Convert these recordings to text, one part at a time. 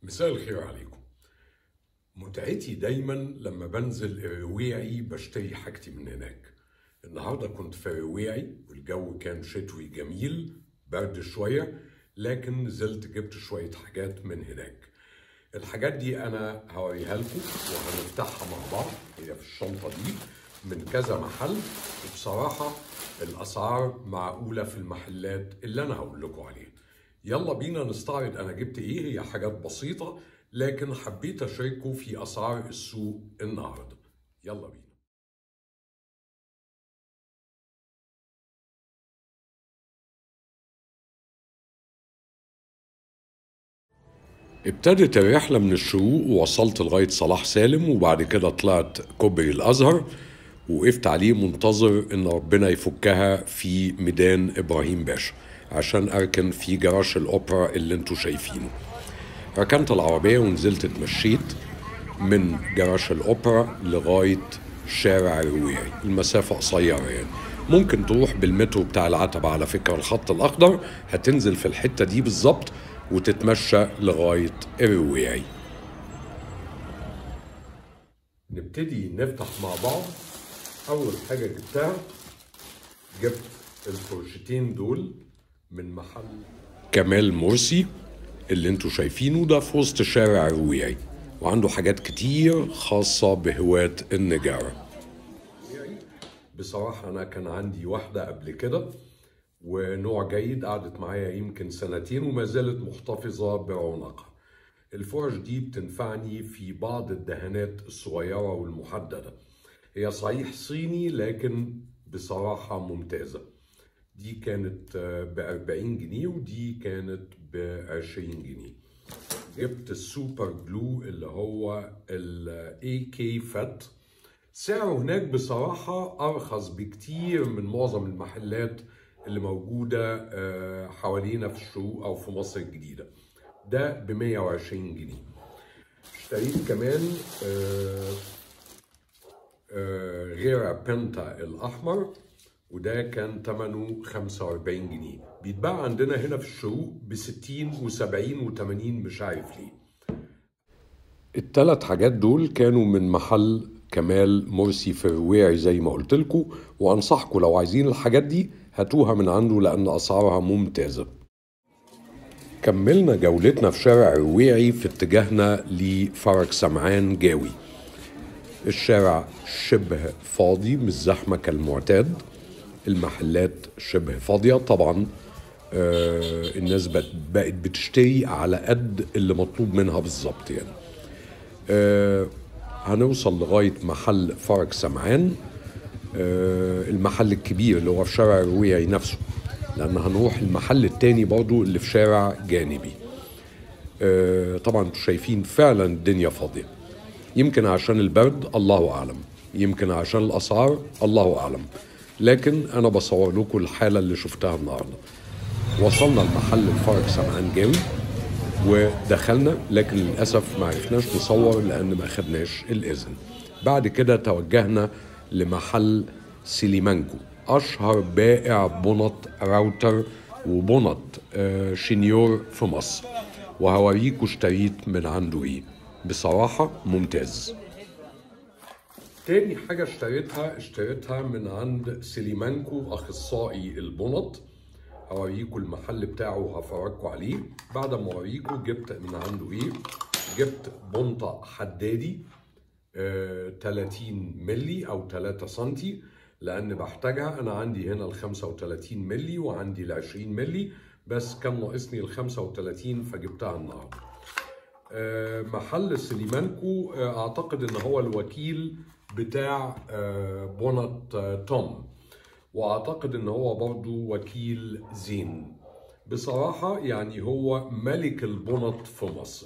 مساء الخير عليكم متعتي دايما لما بنزل الرواعي بشتري حاجتي من هناك النهارده كنت في الرواعي والجو كان شتوي جميل برد شويه لكن نزلت جبت شويه حاجات من هناك الحاجات دي انا هوريها لكم وهنفتحها مع بعض هي في الشنطه دي من كذا محل وبصراحه الاسعار معقوله في المحلات اللي انا هقول لكم عليها يلا بينا نستعرض انا جبت ايه هي حاجات بسيطه لكن حبيت اشارككم في اسعار السوق النهارده يلا بينا ابتدت الرحلة من الشروق ووصلت لغاية صلاح سالم وبعد كده طلعت كوبري الأزهر وقفت عليه منتظر إن ربنا يفكها في ميدان إبراهيم باشا عشان أركن في جراج الأوبرا اللي انتوا شايفينه ركنت العربية ونزلت اتمشيت من جراج الأوبرا لغاية شارع الرواعي المسافة قصيرة يعني ممكن تروح بالمترو بتاع العتبة على فكرة الخط الأخضر هتنزل في الحتة دي بالظبط وتتمشى لغاية الرواعي نبتدي نفتح مع بعض أول حاجة جبتها جبت الفرشتين دول من محل كمال مرسي اللي انتوا شايفينه ده في وسط شارع الرواعي وعنده حاجات كتير خاصة بهواة النجارة بصراحة أنا كان عندي واحدة قبل كده ونوع جيد قعدت معايا يمكن سنتين وما زالت محتفظة برونقها الفرش دي بتنفعني في بعض الدهانات الصغيرة والمحددة هي صحيح صيني لكن بصراحة ممتازة دي كانت ب 40 جنيه ودي كانت ب 20 جنيه جبت السوبر جلو اللي هو الاي كي فات سعره هناك بصراحة أرخص بكتير من معظم المحلات اللي موجودة حوالينا في الشروق أو في مصر الجديدة ده ب 120 جنيه اشتريت كمان غير بنتا الأحمر وده كان ثمنه 45 جنيه بيتباع عندنا هنا في الشروق ب 60 و70 و80 مش عارف ليه الثلاث حاجات دول كانوا من محل كمال مرسي في الرواعي زي ما قلت لكم وانصحكم لو عايزين الحاجات دي هاتوها من عنده لان اسعارها ممتازه كملنا جولتنا في شارع الرواعي في اتجاهنا لفرج سمعان جاوي الشارع شبه فاضي مش زحمه كالمعتاد المحلات شبه فاضيه طبعا آه الناس بقت بتشتري على قد اللي مطلوب منها بالظبط يعني آه هنوصل لغايه محل فرج سمعان آه المحل الكبير اللي هو في شارع الرواعي نفسه لان هنروح المحل التاني برضو اللي في شارع جانبي آه طبعا انتوا شايفين فعلا الدنيا فاضيه يمكن عشان البرد الله اعلم يمكن عشان الاسعار الله اعلم لكن انا بصور لكم الحاله اللي شفتها النهارده وصلنا المحل الفرج سمعان جاوي ودخلنا لكن للاسف ما عرفناش نصور لان ما خدناش الاذن بعد كده توجهنا لمحل سيليمانكو اشهر بائع بنط راوتر وبنط شنيور في مصر وهوريكم اشتريت من عنده ايه بصراحه ممتاز تاني حاجة اشتريتها اشتريتها من عند سليمانكو أخصائي البنط هوريكم المحل بتاعه وهفرجكم عليه بعد ما اوريكم جبت من عنده ايه جبت بنطة حدادي اه 30 ملي او 3 سنتي لان بحتاجها انا عندي هنا ال 35 ملي وعندي ال 20 ملي بس كان ناقصني ال 35 فجبتها النهارده اه محل سليمانكو اه اعتقد ان هو الوكيل بتاع بونت توم واعتقد ان هو برضو وكيل زين بصراحة يعني هو ملك البنط في مصر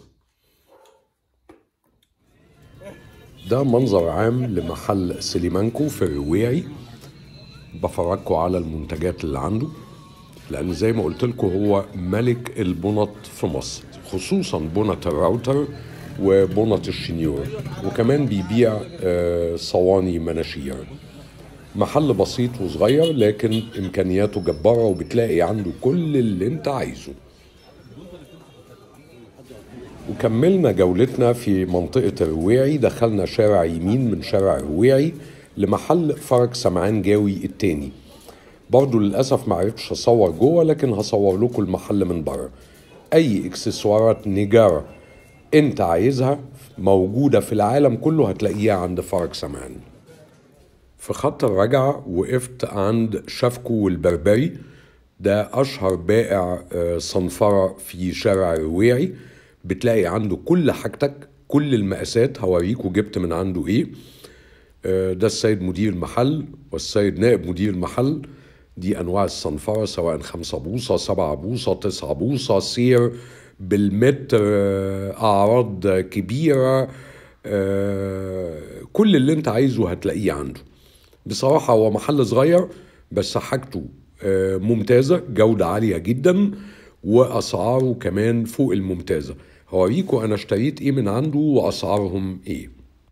ده منظر عام لمحل سليمانكو في الرواعي بفرجكم على المنتجات اللي عنده لان زي ما قلت لكم هو ملك البنط في مصر خصوصا بنط الراوتر وبنط الشنيور وكمان بيبيع صواني مناشير محل بسيط وصغير لكن امكانياته جباره وبتلاقي عنده كل اللي انت عايزه وكملنا جولتنا في منطقة الرواعي دخلنا شارع يمين من شارع الرواعي لمحل فرج سمعان جاوي التاني برضو للأسف معرفتش أصور جوه لكن هصور لكم المحل من بره أي إكسسوارات نجارة أنت عايزها موجودة في العالم كله هتلاقيها عند فرج سمعان في خط الرجعة وقفت عند شفكو والبربري ده أشهر بائع آه، صنفرة في شارع الرواعي بتلاقي عنده كل حاجتك كل المقاسات هوريكوا جبت من عنده ايه آه، ده السيد مدير المحل والسيد نائب مدير المحل دي انواع الصنفره سواء خمسة بوصه سبعة بوصه تسعة بوصه سير بالمتر آه، اعراض كبيره آه، كل اللي انت عايزه هتلاقيه عنده بصراحه هو محل صغير بس حاجته آه، ممتازه جوده عاليه جدا واسعاره كمان فوق الممتازه هوريكم انا اشتريت ايه من عنده واسعارهم ايه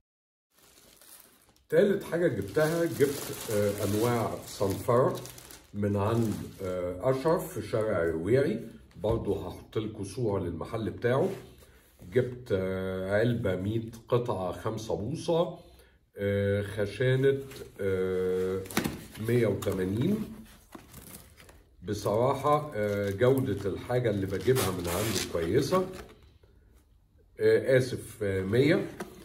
تالت حاجة جبتها جبت آه، أنواع صنفرة من عند آه، أشرف في شارع الرواعي برضو هحط لكم صورة للمحل بتاعه جبت آه، علبة 100 قطعة 5 بوصة آه، خشانة آه، 180 بصراحة آه، جودة الحاجة اللي بجيبها من عنده كويسة آه، آسف آه، 100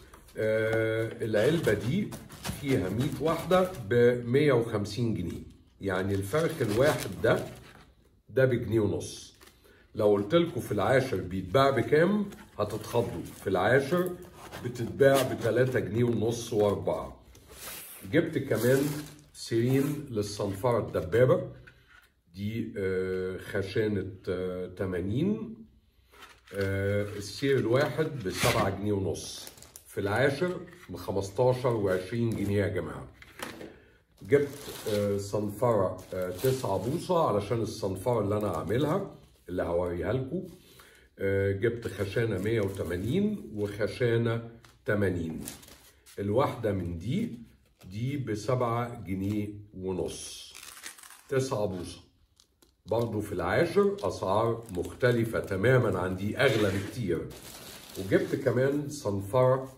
آه، العلبة دي فيها 100 واحدة ب 150 جنيه يعني الفرخ الواحد ده ده بجنيه ونص لو قلت لكم في العاشر بيتباع بكام هتتخضوا في العاشر بتتباع ب 3 جنيه ونص واربعة جبت كمان سيرين للصنفرة الدبابة دي آه، خشانة آه، 80 آه، السير الواحد بسبعة جنيه ونص في العاشر ب 15 و 20 جنيه يا جماعة جبت آه، صنفرة آه، تسعة بوصة علشان الصنفرة اللي أنا عاملها اللي هوريها لكم آه، جبت خشانة 180 وخشانة 80 الواحدة من دي دي بسبعة جنيه ونص تسعة بوصة برضو في العاشر أسعار مختلفة تماما عن دي أغلى بكتير وجبت كمان صنفرة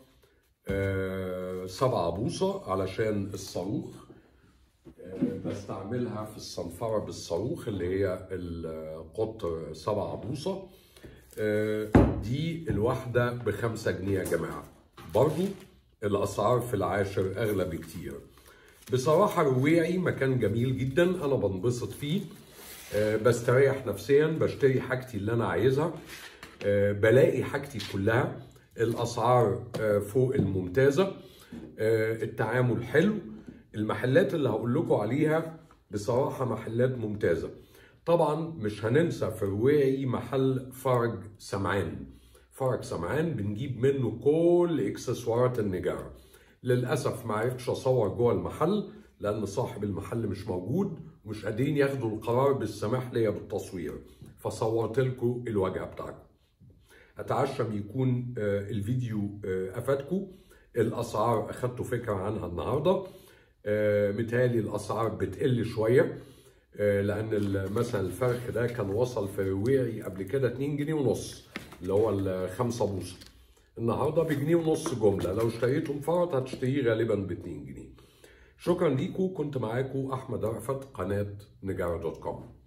آه، سبعة بوصة علشان الصاروخ آه، بستعملها في الصنفرة بالصاروخ اللي هي القطر سبعة بوصة آه، دي الواحدة بخمسة جنيه يا جماعة برضو الأسعار في العاشر أغلى بكتير بصراحة رواعي مكان جميل جدا أنا بنبسط فيه آه، بستريح نفسيا بشتري حاجتي اللي أنا عايزها آه، بلاقي حاجتي كلها الأسعار آه، فوق الممتازة آه، التعامل حلو المحلات اللي هقول لكم عليها بصراحة محلات ممتازة طبعا مش هننسى في رواعي محل فرج سمعان فرج سمعان بنجيب منه كل اكسسوارات النجارة للأسف ما عرفتش أصور جوه المحل لأن صاحب المحل مش موجود ومش قادرين ياخدوا القرار بالسماح ليا بالتصوير فصورت لكم الواجهة بتاعكم اتعشم يكون آه، الفيديو آه، افادكم الاسعار اخدتوا فكره عنها النهارده آه، متهيألي الاسعار بتقل شويه آه، لان ال- مثلا الفرخ ده كان وصل في رواعي قبل كده 2 جنيه ونص اللي هو الخمسة بوصه النهارده بجنيه ونص جمله لو اشتريته مفرط هتشتريه غالبا ب 2 جنيه شكرا ليكم كنت معاكم احمد رأفت قناه نجاره دوت كوم